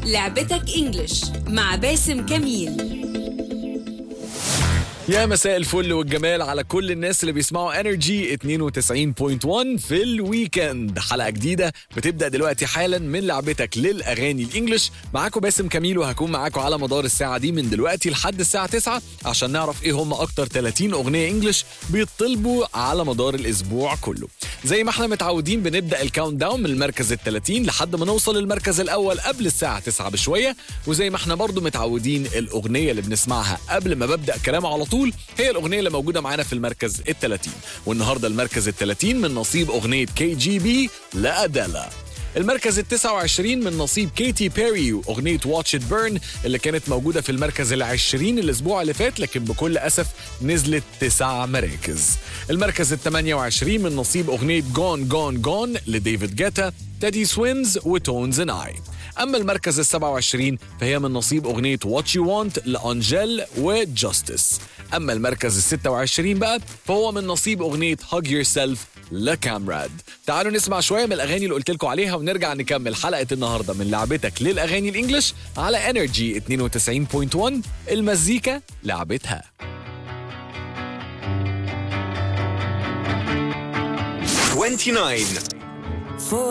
لعبتك انجلش مع باسم كميل يا مساء الفل والجمال على كل الناس اللي بيسمعوا انرجي 92.1 في الويكند حلقه جديده بتبدا دلوقتي حالا من لعبتك للاغاني الانجليش معاكم باسم كميل وهكون معاكم على مدار الساعه دي من دلوقتي لحد الساعه 9 عشان نعرف ايه هم اكتر 30 اغنيه انجليش بيطلبوا على مدار الاسبوع كله زي ما احنا متعودين بنبدا الكاونت داون من المركز ال 30 لحد ما نوصل للمركز الاول قبل الساعه 9 بشويه وزي ما احنا برضو متعودين الاغنيه اللي بنسمعها قبل ما ببدا كلام على طول هي الاغنيه اللي موجوده معانا في المركز ال 30 والنهارده المركز ال 30 من نصيب اغنيه كي جي بي لادالا المركز ال 29 من نصيب كيتي بيري واغنيه واتش ات بيرن اللي كانت موجوده في المركز ال 20 الاسبوع اللي فات لكن بكل اسف نزلت تسع مراكز. المركز ال 28 من نصيب اغنيه جون جون جون لديفيد جيتا تادي سويمز وتونز ان اي. اما المركز ال 27 فهي من نصيب اغنيه واتش يو وانت لانجيل وجاستس. اما المركز ال 26 بقى فهو من نصيب اغنيه هاج يور سيلف لكامراد تعالوا نسمع شويه من الاغاني اللي قلت لكم عليها ونرجع نكمل حلقه النهارده من لعبتك للاغاني الانجليش على انرجي 92.1 المزيكا لعبتها 29